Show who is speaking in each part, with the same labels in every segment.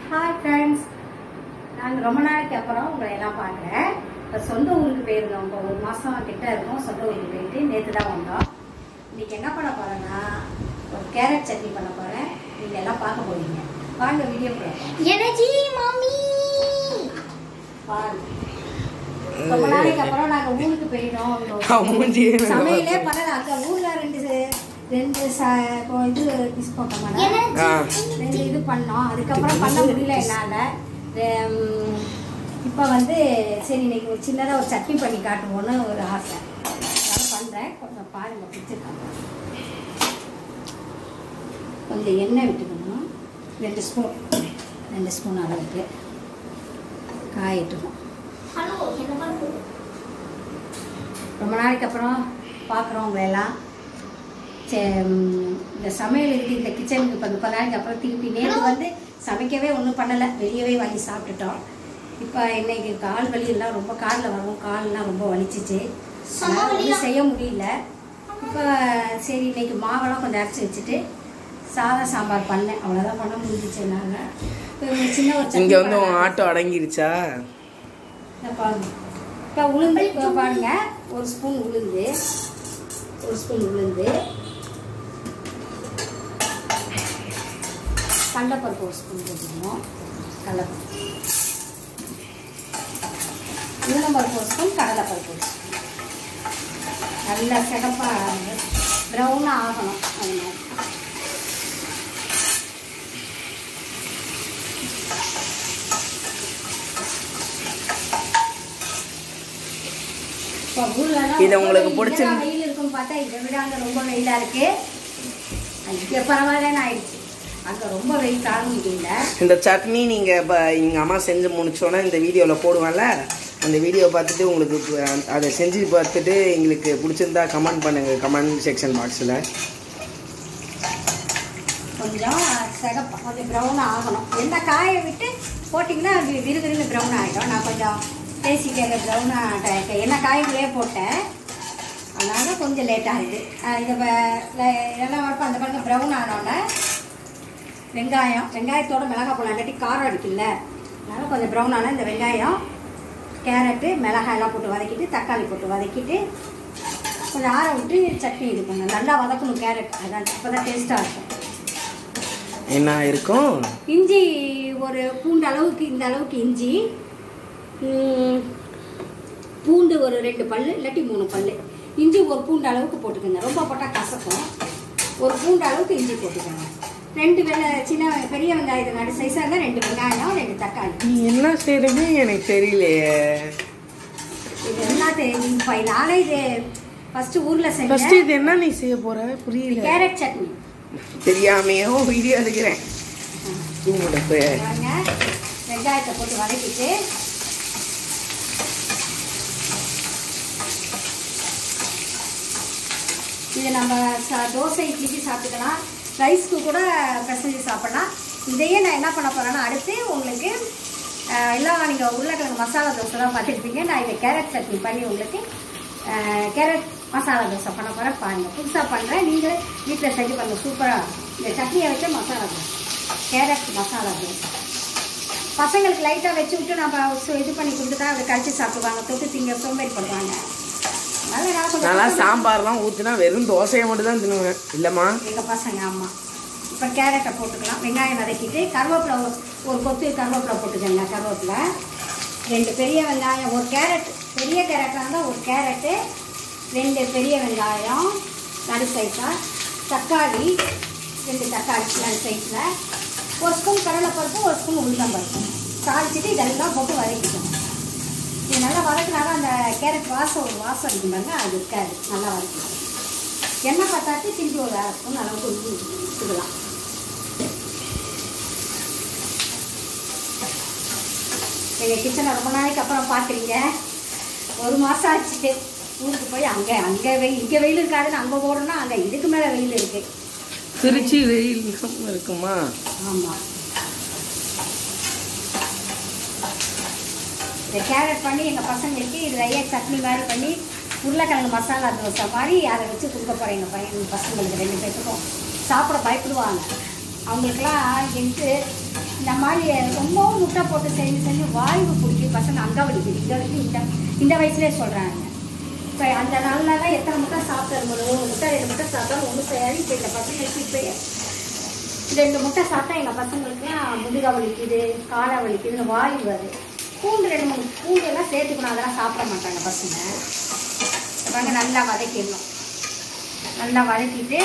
Speaker 1: Hi friends நான் ரொம்ப நாளைக்கு அப்புறம் உங்களை எல்லாம் பார்க்குறேன் இப்போ சொந்த ஊருக்கு போயிருந்தோம் இப்போ ஒரு மாதம் கிட்ட இருக்கும் சொந்த ஊருக்கு போயிட்டு நேற்று தான் வந்தோம் இன்னைக்கு என்ன பண்ண போகிறேன்னா ஒரு கேரட் சட்னி பண்ண போகிறேன் நீங்கள் எல்லாம் பார்க்க போறீங்க வாங்க வீடியோ போகிறோம்
Speaker 2: எனர்ஜி மம்மி
Speaker 1: பாருங்க ரொம்ப நாளைக்கு அப்புறம் நாங்கள் ஊருக்கு போயிட்டோம்
Speaker 3: அவன் மூஞ்சியே
Speaker 1: அங்க
Speaker 3: எனக்கு
Speaker 1: சமையலே
Speaker 3: பார்த்து.
Speaker 1: பண்ணல அங்கே ஊரில் ரெண்டு ச- ரெண்டு ச இப்போ இது டிஸ் போட்டோம்
Speaker 3: ஆ.
Speaker 1: ரெண்டு இது பண்ணோம் அதுக்கப்புறம் பண்ண முடியல என்னால் இப்போ வந்து சரி இன்னைக்கு ஒரு சின்னதாக ஒரு சட்னி பண்ணி காட்டுவோன்னு ஒரு ஆசை அதனால பண்ணுறேன் கொஞ்சம் பாருங்கள் பிடிச்சிருக்காங்க கொஞ்சம் எண்ணெய் விட்டுக்கணும் ரெண்டு ஸ்பூன் ரெண்டு ஸ்பூன் அளவுக்கு காயிட்டுக்கணும்
Speaker 2: ஹலோ என்ன பண்ணுது
Speaker 1: ரொம்ப நாளைக்கு அப்புறம் பார்க்குறோம் உங்களை எல்லாம் சே ம், இந்த சமையலுக்கு இந்த கிச்சனுக்கு இப்போ முப்பது நாளைக்கு அப்புறம் திருப்பி நேற்று வந்து சமைக்கவே ஒன்றும் பண்ணலை வெளியவே வாங்கி சாப்பிட்டுட்டோம் இப்போ இன்னைக்கு கால் வலி எல்லாம் ரொம்ப காலில் வரும் கால்லாம் ரொம்ப வலிச்சிச்சு
Speaker 2: செம
Speaker 1: அதனால
Speaker 2: வலியா?
Speaker 1: ஒண்ணும் செய்ய முடியல இப்போ சரி இன்னைக்கு மாவெல்லாம் கொஞ்சம் அரைச்சி வச்சுட்டு சாதம் சாம்பார் பண்ணேன் அவ்வளோதான் பண்ண முடிஞ்சிச்சு என்னால் இப்போ இவங்க சின்ன ஒரு சட்னி
Speaker 3: இங்க வந்து உன்
Speaker 1: பண்ணலாம்.
Speaker 3: ஆட்டோ அடங்கிருச்சா
Speaker 1: இதை பாருங்க இப்போ உளுந்து இப்போ பாருங்க ஒரு ஸ்பூன் உளுந்து ஒரு ஸ்பூன் உளுந்து கடலைப்பருப்பு ஒரு ஸ்பூன் போட்டுக்கணும் கடலைப்பருப்பு உளுந்தம்பருப்பு ஒரு ஸ்பூன் கடலைப்பருப்பு ஒரு ஸ்பூன் நல்லா சிகப்பாக ப்ரௌனாக ஆகணும் அது மாதிரி இப்போ ஊர்லலாம்
Speaker 3: இது உங்களுக்கு
Speaker 1: ரொம்ப
Speaker 3: பிடிச்சிரு-
Speaker 1: இங்கதான் வெயில் இருக்குன்னு பார்த்தா இதை விட அங்கே ரொம்ப வெயிலா இருக்கு இங்கே பரவாயில்லன்னு ஆயிடுச்சு அங்கே ரொம்ப வெயில் தாங்க முடியல
Speaker 3: இந்த சட்னி நீங்க இப்ப எங்க அம்மா செஞ்சு முடிச்சோன்னே இந்த வீடியோல போடுவேன்ல அந்த வீடியோ பார்த்துட்டு உங்களுக்கு பு- அதை செஞ்சு பார்த்துட்டு எங்களுக்கு பிடிச்சிருந்தா கமெண்ட் பண்ணுங்க கமெண்ட் செக்ஷன் பாக்ஸில்
Speaker 1: கொஞ்சம் சிகப்பா கொஞ்சம் ப்ரௌன் ஆகணும் எந்த காயை விட்டு போட்டிங்கன்னா அது விறுவிறுன்னு ப்ரௌன் ஆகிடும் நான் கொஞ்சம் பேசிக்க ப்ரௌனாக என்ன காய்களே போட்டேன் அதனால கொஞ்சம் லேட் ஆகுது அஹ் இதை வ- ல- இதெல்லாம் வரப்போ அந்த பக்கம் ப்ரௌன் ஆனோடனே வெங்காயம் வெங்காயத்தோட மிளகாய் போடலாம் இல்லாட்டி காரம் அடிக்குல்ல அதனால கொஞ்சம் ப்ரௌன் ஆனால் இந்த வெங்காயம் கேரட்டு மிளகாய் எல்லாம் போட்டு வதக்கிட்டு தக்காளி போட்டு வதக்கிட்டு கொஞ்சம் ஆற விட்டு சட்னி இது பண்ணணும் நல்லா வதக்கணும் கேரட் அதான் அப்போ தான் டேஸ்ட்டாக இருக்கும்
Speaker 3: என்ன இருக்கும்
Speaker 1: இஞ்சி ஒரு பூண்டு அளவுக்கு இந்த அளவுக்கு இஞ்சி ம், பூண்டு ஒரு ரெண்டு பல்லு இல்லாட்டி மூணு பல்லு இஞ்சி ஒரு பூண்டு அளவுக்கு போட்டுக்கோங்க ரொம்ப போட்டால் கசக்கும் ஒரு பூண்டு அளவுக்கு இஞ்சி போட்டுக்கோங்க ரெண்டு வெள்ளை சின்ன பெரிய வெங்காயத்தை நடு சைஸாக இருந்தால் ரெண்டு வெங்காயம் ரெண்டு தக்காளி
Speaker 3: நீ என்ன செய்யறது எனக்கு தெரியலையே
Speaker 1: இது எல்லாம் தெரியும் இப்போ நானே இது ஃபஸ்ட்டு ஊரில்
Speaker 3: ஃபர்ஸ்ட்
Speaker 1: செஞ்சேன்
Speaker 3: இது என்ன நீ செய்ய போற புரியல
Speaker 1: கேரட் சட்னி
Speaker 3: தெரியாமையோ வீடியோ எடுக்கிறேன் தூங்குடப்பு
Speaker 1: பாருங்க வெங்காயத்தை போட்டு வதக்கிட்டு இது நம்ம ச- தோசை இட்லிக்கு சாப்பிட்டுக்கலாம் ரைஸ்க்கு கூட பிசைஞ்சு சாப்பிடலாம் இதையே நான் என்ன பண்ண போறேன்னா அடுத்து உங்களுக்கு அஹ், எல்லாம் நீங்கள் உருளைக்கிழங்கு மசாலா தோசை தான் பார்த்துருப்பீங்க நான் இதை கேரட் சட்னி பண்ணி உங்களுக்கு அஹ், கேரட் மசாலா தோசை பண்ண போகிறேன் பாருங்கள் புதுசாக பண்ணுறேன் நீங்களே வீட்டில் செஞ்சு பாருங்கள் சூப்பராக இந்த சட்னியை வச்சு மசாலா தோசை கேரட் மசாலா தோசை பசங்களுக்கு லைட்டாக வச்சு விட்டு நம்ம சு- இது பண்ணி கொடுத்துட்டா அதை கழிச்சு சாப்பிடுவாங்க தொட்டு திங்க சோம்பேறி படுவாங்க அதனால நான் கொஞ்சம்
Speaker 3: நல்லா
Speaker 1: பசங்க-
Speaker 3: சாம்பார்லாம் ஊத்துனா வெறும் தோசையை மட்டும் தான் தின்னுவேன் இல்லம்மா
Speaker 1: எங்க பசங்க அம்மா இப்போ கேரட்டை போட்டுக்கலாம் வெங்காயம் வதக்கிட்டு கருவேப்பிலை ஒரு- ஒரு கொத்து கருவேப்பிலை போட்டுக்கோங்க கருவேப்பிலை ரெண்டு பெரிய வெங்காயம் ஒரு கேரட் பெரிய கேரட்டாக இருந்தால் ஒரு கேரட்டு ரெண்டு பெரிய வெங்காயம் நடு சைஸாக தக்காளி ரெண்டு தக்காளி நடு சைஸில் ஒரு ஸ்பூன் கடலைப்பருப்பு ஒரு ஸ்பூன் உளுந்தம்பருப்பு தாளிச்சிட்டு இதெல்லாம் போட்டு வதக்கிக்கணும் இது நல்லா வதக்கினாலும் அந்த கேரட் வாசம் ஒரு வாசம் அடிக்கும் பாருங்க அது இருக்காது நல்லா வதக்கணும் எண்ணெய் பார்த்தாச்சு திருப்பி ஒரு அரை ஸ்பூன் அளவுக்கு உப்பு விட்டுக்கலாம் எங்கள் கிச்சனை ரொம்ப நாளைக்கு அப்புறம் பார்க்குறீங்க ஒரு மாதம் ஆச்சு ஊருக்கு போய் அங்கே அங்கே வெயில் இங்கே வெயில் இருக்காதுன்னு அங்கே போகிறோம்னா அங்கே இதுக்கு மேலே வெயில் இருக்குது
Speaker 3: திருச்சி வெயில் இருக்குமா
Speaker 1: ஆமாம் இந்த கேரட் பண்ணி எங்கள் பசங்களுக்கு இது நிறைய சட்னி மாதிரி பண்ணி உருளைக்கிழங்கு மசாலா தோசை மாதிரி அதை வச்சு கொடுக்க போகிறேன் எங்கள் பையன் பசங்களுக்கு ரெண்டு பேத்துக்கும் சாப்பிட பயப்படுவாங்க அவங்களுக்குலாம் எட்டு இந்த மாதிரி ரொம்பவும் முட்டை போட்டு செஞ்சு செஞ்சு வாய்வு பிடிக்கும் பசங்க அங்க வலிக்குது இங்க வரைக்கும் இந்த இந்த வயசுலேயே சொல்கிறாங்க இப்போ அந்த நாள்னால எத்தனை முட்டை சாப்பிட்டு ஒரு மூணு முட்டை ரெண்டு முட்டை சாப்பிட்டாலும் ஒன்றும் செய்யாது இப்போ இந்த பசங்களுக்கு இப்போ ரெண்டு முட்டை சாப்பிட்டா எங்கள் பசங்களுக்குலாம் முதுகா வலிக்குது காலை வலிக்குதுன்னு வாயு வருது பூண்டு ரெண்டு மூணு பூண்டு எல்லாம் சேர்த்துக்கணும் அதெல்லாம் சாப்பிட மாட்டாங்க பசங்க இப்ப பாருங்க நல்லா வதக்கிடணும் நல்லா வதக்கிட்டு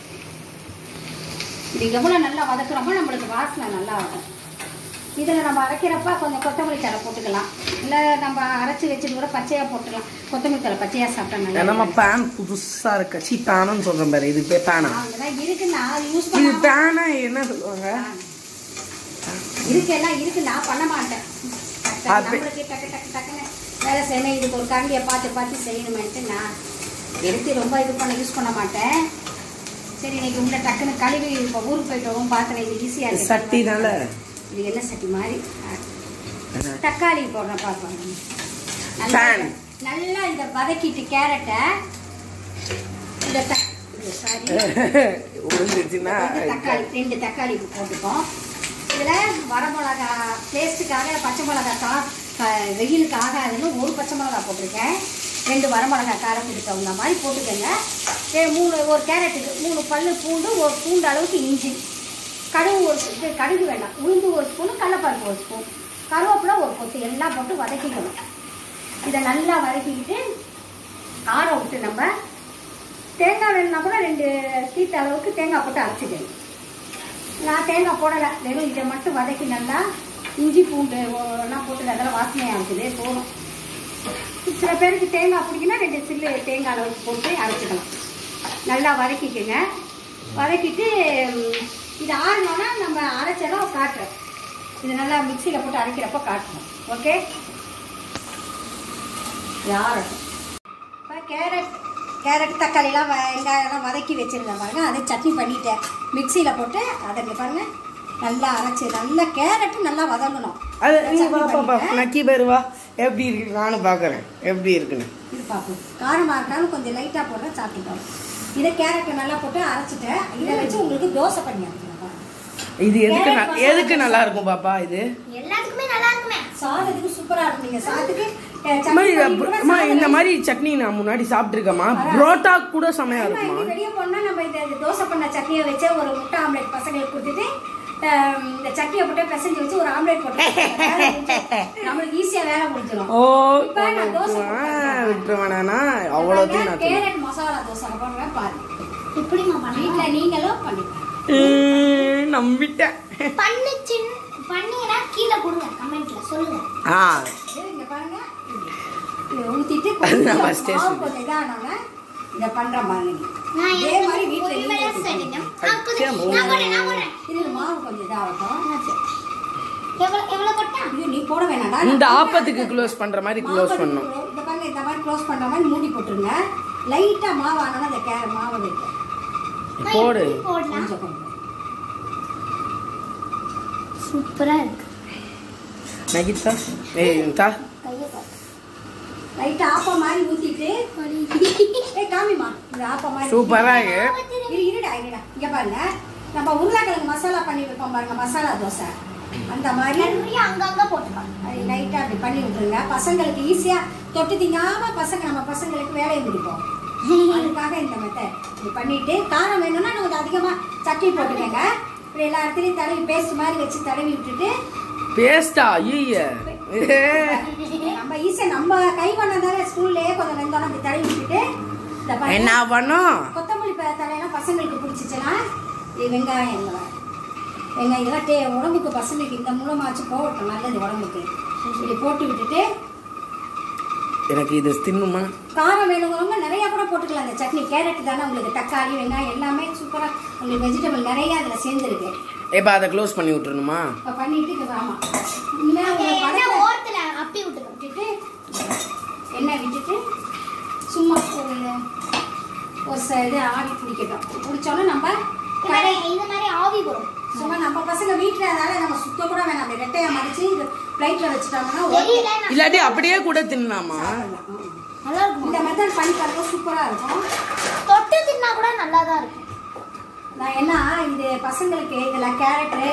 Speaker 1: இது எவ்வளோ நல்லா வதக்குறோமோ நம்மளுக்கு வாசனை நல்லா வரும் இதில் நம்ம அரைக்கிறப்ப கொஞ்சம் கொத்தமல்லி தலை போட்டுக்கலாம் இல்லை நம்ம அரைச்சி வச்சுட்டு கூட பச்சையாக போட்டுக்கலாம் கொத்தமல்லி தலை பச்சையாக சாப்பிட்டா நல்லா
Speaker 3: நம்ம
Speaker 1: இருக்கும்.
Speaker 3: பேன் புதுசா இருக்க சீ பேனுன்னு சொல்றேன் பாரு இது பேர் பேனா
Speaker 1: அதெல்லாம் இருக்கு நான் யூஸ்
Speaker 3: இது
Speaker 1: பண்ண
Speaker 3: பேனா என்ன சொல்லுவாங்க
Speaker 1: இருக்கு எல்லாம் இருக்கு நான் பண்ண மாட்டேன் டக்கு,
Speaker 3: அப்ப-
Speaker 1: நம்மளுக்கு டக்கு டக்கு டக்குன்னு வேலை செய்யணும் இதுக்கு ஒரு கரண்டியை பார்த்து பார்த்து செய்யணுமேன்ட்டு நான் எடுத்து ரொம்ப இது பண்ண யூஸ் பண்ண மாட்டேன் சரி இன்னைக்கு உங்களை டக்குன்னு கழுவி இப்போ ஊருக்கு போயிட்டு வரும் பாத்திரம் இது ஈஸியாக இருக்கு
Speaker 3: சட்டினால
Speaker 1: இது என்ன சட்டி மாதிரி ஆ. தக்காளி போடுறேன் பார்ப்போம் நல்லா
Speaker 3: Pan.
Speaker 1: நல்லா இந்த வதக்கிட்டு கேரட்டை இந்த த சாரி
Speaker 3: உழுந்துச்சுன்னா
Speaker 1: ரெண்டு தக்காளி ரெண்டு தக்காளி போட்டுப்போம் இதில் வரமிளகா டேஸ்ட்டுக்காக பச்சை மிளகா கா க- வெயிலுக்கு ஆகாதுன்னு ஒரு பச்சை மிளகா போட்டிருக்கேன் ரெண்டு வரமிளகா காரத்துக்கு தகுந்த மாதிரி போட்டுக்கோங்க ரெ- மூணு ஒரு கேரட்டுக்கு மூணு பல்லு பூண்டு ஒரு பூண்டு அளவுக்கு இஞ்சி கடுகு ஒரு ஸ்பூ- இது கடுகு வேண்டாம் உளுந்து ஒரு ஸ்பூனு கடலப்பருப்பு ஒரு ஸ்பூன் கருவேப்பிலை ஒரு கொத்து எல்லாம் போட்டு வதக்கிக்கணும் இதை நல்லா வதக்கிக்கிட்டு ஆற விட்டு நம்ம தேங்காய் வேணும்னா கூட ரெண்டு சீட்டு அளவுக்கு தேங்காய் போட்டு அரைச்சிக்கணும் நான் தேங்காய் போடலை வெறும் இதை மட்டும் வதக்கி நல்லா இஞ்சி பூண்டு எல்லாம் போட்டு அதெல்லாம் வாசனையாக இருக்குது போதும் சில பேருக்கு தேங்காய் பிடிக்குன்னா ரெண்டு சில்லு தேங்காய் அளவுக்கு போட்டு அரைச்சிக்கலாம் நல்லா வதக்கிக்கோங்க வதக்கிட்டு ம், இது ஆறினோன்னா நம்ம அரைச்செல்லாம் காட்டுறோம் இது நல்லா மிக்சியில் போட்டு அரைக்கிறப்ப காட்டுறோம் ஓகே இது ஆறட்டும் இப்போ கேரட் கேரட் தக்காளிலாம் வ- வெங்காயம்லாம் வதக்கி வச்சிருந்தேன் பாருங்க அதை சட்னி பண்ணிட்டேன் மிக்சியில் போட்டு அதை இங்க பாருங்க நல்லா அரைச்சி நல்லா கேரட்டு நல்லா வதங்கணும்
Speaker 3: அது நீ
Speaker 1: சட்னி
Speaker 3: வா பாப்பா
Speaker 1: பண்ணிட்டேன்.
Speaker 3: நக்கி பேரு வா எப்படி இருக்கு நானும் பார்க்கறேன் எப்படி இருக்குன்னு
Speaker 1: இது பார்ப்போம் காரமாக இருந்தாலும் கொஞ்சம் லைட்டாக போடுறேன் சாப்பிட்டுக்கோங்க இதை கேரட்டை நல்லா போட்டு அரைச்சிட்டேன் இதை வச்சு உங்களுக்கு தோசை பண்ணி அனுப்புறேன் பாருங்க.
Speaker 3: இது எதுக்கு ந-
Speaker 1: கேரட்
Speaker 3: எதுக்கு நல்லா இருக்கும் பாப்பா இது
Speaker 2: எல்லாத்துக்குமே நல்லா இருக்குமே
Speaker 1: சாதத்துக்கு சூப்பராக இருக்கும் நீங்கள் சாதத்துக்கு அஹ்,
Speaker 3: அம்மா,
Speaker 1: சட்னி
Speaker 3: இது-
Speaker 1: பண்ணி கூட
Speaker 3: அம்மா, இந்த
Speaker 1: சாதம்
Speaker 3: மாதிரி சட்னி நான் முன்னாடி சாப்பிட்டுருக்கேம்மா புரோட்டா கூட செமையா
Speaker 1: ஆமா,
Speaker 3: இருக்குமா
Speaker 1: இப்படி வெளியே போனா நம்ம இந்த இந்த தோசை பண்ண சட்னியை வச்சு ஒரு முட்டை ஆம்லெட் பசங்களுக்கு கொடுத்துட்டு ஆம், இந்த சட்னியை போட்டு பிசைஞ்சு வச்சு ஒரு ஆம்லெட் போட்டு வேலை முடிஞ்சிடும். நம்மளுக்கு ஈஸியா வேலை முடிஞ்சிடும்
Speaker 3: ஓ
Speaker 1: இப்ப நான் தோசை போட்டுருக்கேன்.
Speaker 3: விட்டுருவேனா அவ்வளோத்தையும் நான் தின்னேன்.
Speaker 1: கேரட் மசாலா தோசை போடுறேன் பாருங்க
Speaker 2: எப்படிமா பண்ணலாம்
Speaker 1: வீட்டுல நீங்களும் பண்ணிக்கலாம்
Speaker 3: உம், நம்பிட்டேன்
Speaker 2: பண்ணு சின்ன பண்ணீங்கன்னா கீழே கொடுங்க கமெண்ட்ல சொல்லுங்க
Speaker 3: ஆ
Speaker 1: இது இங்க பாருங்க இதை ஊத்திட்டு
Speaker 3: அது நான்
Speaker 1: கொஞ்சம்
Speaker 3: first ஏ
Speaker 1: மாவு
Speaker 3: சொன்னேன்.
Speaker 1: கொஞ்சம் இதானோன்னா இதை பண்ற மாதிரி
Speaker 2: நான்
Speaker 1: இதே
Speaker 2: எனக்கு
Speaker 1: மாதிரி வீட்டுல
Speaker 2: ஒரு வேளை
Speaker 1: நீங்களும்
Speaker 2: செய்யுங்க.
Speaker 1: செஞ்சுக்கோங்க.
Speaker 2: நான் கொஞ்சம்- நான் போடுறேன், நான் போடுறேன்.
Speaker 1: இதுல மாவு கொஞ்சம் இதாகட்டும்
Speaker 2: ஆ, சரி. எவ்வளவு எவ்வளவு கொட்டா
Speaker 1: ஐயோ, நீ போட வேணாம்டா
Speaker 3: இந்த
Speaker 1: நான்
Speaker 3: ஆப்பத்துக்கு க்ளோஸ் பண்ற மாதிரி க்ளோஸ்
Speaker 1: மாவு
Speaker 3: பண்ணும்
Speaker 1: close- இந்த பாருங்க இந்த மாதிரி க்ளோஸ் பண்ற மாதிரி மூடி போட்டுருங்க லைட்டா மாவு ஆனாலும் அந்த கே மாவு வைக்க
Speaker 2: நான்
Speaker 3: போடு
Speaker 2: எப்படி போடலாம்
Speaker 1: கொஞ்சம் கொஞ்சம்
Speaker 2: சூப்பரா இருக்கு
Speaker 3: நகிதா ஏய் தா
Speaker 2: கையை பார்த்து
Speaker 1: லைட்டா ஆப்பம் மாதிரி ஊத்திட்டு ஏய் காமிமா இந்த ஆப்பம் மாதிரி
Speaker 3: சூப்பரா இருக்கு
Speaker 1: இரு இருடா இருடா இங்க பாருங்க நம்ம உருளைக்கிழங்கு மசாலா பண்ணி வைப்போம் பாருங்க மசாலா தோசை அந்த மாதிரி
Speaker 2: எல்லாரையும் அங்கங்க போட்டுப்பாங்க
Speaker 1: அது லைட்டா அப்படி பண்ணி விட்டுருங்க பசங்களுக்கு ஈஸியா தொட்டு திங்காம பசங்க நம்ம பசங்களுக்கு வேலையை முடிப்போம் அதுக்காக இந்த மெத்தட் இது பண்ணிட்டு காரம் வேணும்னா நம்ம கொஞ்சம் அதிகமா சட்னி போட்டுக்கோங்க இப்படி எல்லா இடத்துலயும் தடவி பேஸ்ட் மாதிரி வச்சு தடவி விட்டுட்டு
Speaker 3: பேஸ்டா ஐய
Speaker 1: நம்ம ஈஸியா நம்ம கை பண்ணதால ஸ்கூல்லயே கொஞ்சம் வெந்தோம் அப்படி தடவி விட்டுட்டு இந்த பாருங்க,
Speaker 3: என்ன பண்ணும்
Speaker 1: கொத்தமல்லி ப- தலையெல்லாம் பசங்களுக்கு பிடிச்சிச்சுன்னா இது வெங்காயம் இல்லை வெங்காயம் இதெல்லாம் டே உடம்புக்கு பசங்களுக்கு இந்த மூலமாச்சு போகட்டும் நல்லது உடம்புக்கு இப்படி போட்டு விட்டுட்டு
Speaker 3: எனக்கு இது தின்னுமா
Speaker 1: காரம் வேணுங்கிறவங்க நிறைய கூட போட்டுக்கலாம் அந்த சட்னி கேரட் தானே உங்களுக்கு தக்காளி வெங்காயம் எல்லாமே சூப்பராக உங்களுக்கு வெஜிடபிள் நிறைய அதில் சேர்ந்துருக்கு
Speaker 3: எப்ப அதை க்ளோஸ் பண்ணி விட்டுருணுமா
Speaker 1: இப்போ பண்ணிட்டு இது ஆமாம் இனிமேல் உங்களுக்கு
Speaker 2: என்ன
Speaker 1: படத்தை
Speaker 2: ஓரத்துல அப்பி விட்டுக்கோ
Speaker 1: விட்டுட்டு எண்ணெய் விட்டுட்டு சும்மா ஒரு ஒரு ச- இது ஆவி பிடிக்கட்டும் பிடிச்சோன்னே நம்ம
Speaker 2: இது மாதிரி இது மாதிரி ஆவி வரும்
Speaker 1: சும்மா நம்ம பசங்க வீட்டில் அதனால நம்ம சுத்த கூட வேணாம் அப்படி ரெட்டையை மடிச்சு இது பிளைட்டில் வச்சுட்டோம்னா ஓகே.
Speaker 2: தெரியல நான்
Speaker 3: இல்லாட்டி அப்படியே கூட தின்னலாமா
Speaker 1: சாப்பிடலாம். ம்.
Speaker 2: நல்லா இருக்கும்
Speaker 1: இந்த மெத்தட் பண்ணி பாருங்க சூப்பராக இருக்கும்
Speaker 2: தொட்டு தின்னா கூட நல்லா தான் இருக்கும்
Speaker 1: நான் என்ன இது பசங்களுக்கு இதில் கேரட்டு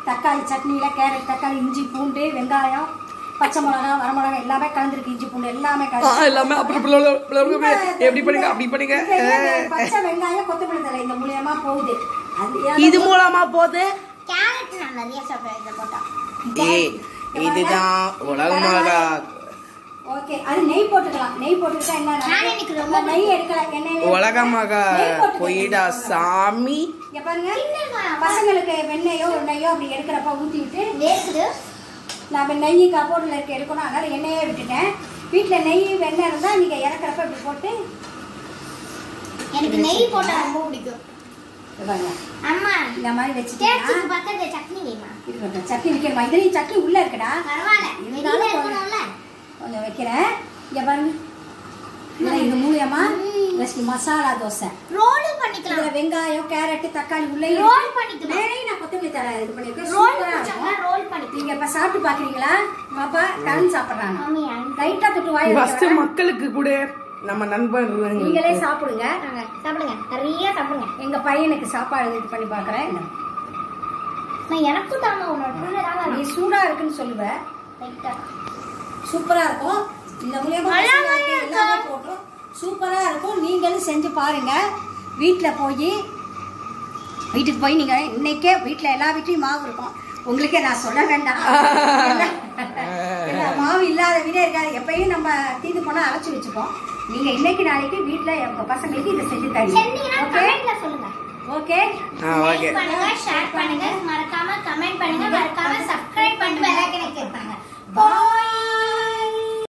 Speaker 1: தக்காளி சட்னியில் கேரட் தக்காளி இஞ்சி பூண்டு வெங்காயம் பச்சை மிளகா வரமிளகா எல்லாமே கலந்துருக்கு இஞ்சி பூண்டு எல்லாமே
Speaker 3: ஆ,
Speaker 1: கலந்து
Speaker 3: எல்லாமே அப்புறம் பிள்ளை- பிள்ளை- பிள்ளை- பிள்ளை- எப்படி பண்ணுங்க அப்படி பண்ணுங்க
Speaker 1: பச்சை வெங்காயம் கொத்தமல்லி தலை இந்த மூலியமா போகுது அது
Speaker 3: இது மூலமா போகுது
Speaker 2: கேரட் நான் நிறைய சாப்பிடுவேன் இதை போட்டா
Speaker 3: ஏய் இதுதான் உலக மிளகா
Speaker 1: ஓகே அது நெய் போட்டுக்கலாம் நெய் போட்டுக்கிட்டா என்ன
Speaker 2: நான் எனக்கு ரொம்ப
Speaker 1: நெய் எடுக்கல எண்ணெய்
Speaker 3: உலக மகா போயிடா சாமி
Speaker 1: இங்க பாருங்க
Speaker 2: இல்லைம்மா.
Speaker 1: பசங்களுக்கு வெண்ணெயோ ஒரு நெய்யோ அப்படி எடுக்கிறப்ப ஊத்தி விட்டு
Speaker 2: வேகுது
Speaker 1: நான் நெய் கபோர்டில் இருக்க எடுக்கணும் அதனால எண்ணெயே விட்டுட்டேன் வீட்டில் நெய் வெண்ணெய் இருந்தால் நீங்கள் இறக்குறப்ப இப்படி போட்டு
Speaker 2: எனக்கு நெய் போட்டா ரொம்ப பிடிக்கும்
Speaker 1: இங்க பாருங்க
Speaker 2: அம்மா
Speaker 1: இந்த மாதிரி வச்சுட்டேன்
Speaker 2: டேஸ்ட்டுக்கு பார்த்தா இந்த சட்னி வேணுமா
Speaker 1: இருக்கட்டும் சட்னி வைக்கணுமா இதுலேயும் சட்னி உள்ளே இருக்குடா
Speaker 2: பரவாயில்ல
Speaker 1: இருந்தாலும்
Speaker 2: வெளியில இருக்கணும்ல
Speaker 1: கொஞ்சம் வைக்கிறேன் இங்கே பாருங்க இதில் இது மூலியமா ரெஸ்ட் மசாலா தோசை
Speaker 2: ரோலும் பண்ணிக்கலாம்
Speaker 1: இதில் வெங்காயம் கேரட் தக்காளி உள்ளே
Speaker 2: ரோல் பண்ணிக்கலாம்
Speaker 1: மேலேயும் நான் கொத்தமல்லி தர இது பண்ணியிருக்கேன்
Speaker 2: ரோல்
Speaker 1: சூப்பராக
Speaker 2: பிடிச்சவங்க
Speaker 1: இருக்கும்
Speaker 2: ரோல் பண்ணிக்கலாம்
Speaker 1: நீங்கள் இப்போ சாப்பிட்டு பார்க்குறீங்களா பாப்பா கலந்து சாப்பிட்றாங்க
Speaker 2: மம்மி அன்-
Speaker 1: லைட்டாக தொட்டு வாய்
Speaker 3: ஃபர்ஸ்ட்
Speaker 1: வைக்கிறேன்.
Speaker 3: மக்களுக்கு கூட நம்ம நண்பர்
Speaker 1: நீங்களே சாப்பிடுங்க
Speaker 2: வாங்க, சாப்பிடுங்க நிறைய சாப்பிடுங்க
Speaker 1: எங்க பையனுக்கு சாப்பாடு இது பண்ணி பார்க்குறேன்
Speaker 2: நான் எனக்கும் தாமா உன்னோட புள்ள
Speaker 1: நீ
Speaker 2: தாங்க
Speaker 1: சூடா இருக்குன்னு சொல்லுவ
Speaker 2: லைட்டா
Speaker 1: சூப்பரா இருக்கும் இந்த மூலியமா
Speaker 2: நல்லா
Speaker 1: பசங்களுக்கு
Speaker 2: இருக்கும்.
Speaker 1: எல்லாமே போட்டோம் சூப்பரா இருக்கும் நீங்களும் செஞ்சு பாருங்க வீட்டில் போய் வீட்டுக்கு போய் நீங்க இன்னைக்கே வீட்டில் எல்லா வீட்லயும் மாவு இருக்கும் உங்களுக்கே நான் சொல்ல வேண்டாம் இல்ல, மாவு இல்லாத வீடே இருக்காது எப்பயும் நம்ம தீந்து போனா அரைச்சு வச்சுப்போம் நீங்க இன்னைக்கு நாளைக்கு வீட்ல உங்க பசங்களுக்கு இதை செஞ்சு தரீங்க
Speaker 2: செஞ்சீங்கன்னா
Speaker 1: ஓகே
Speaker 2: கமெண்ட்ல சொல்லுங்க
Speaker 1: ஓகே
Speaker 3: ஆ ஓகே
Speaker 2: லைக் பண்ணுங்க ஷேர் பண்ணுங்க மறக்காம கமெண்ட் பண்ணுங்க மறக்காம சப்ஸ்கிரைப் பண்ணிட்டு பெல் ஐக்கனை கிளிக் பண்ணுங்க பாய்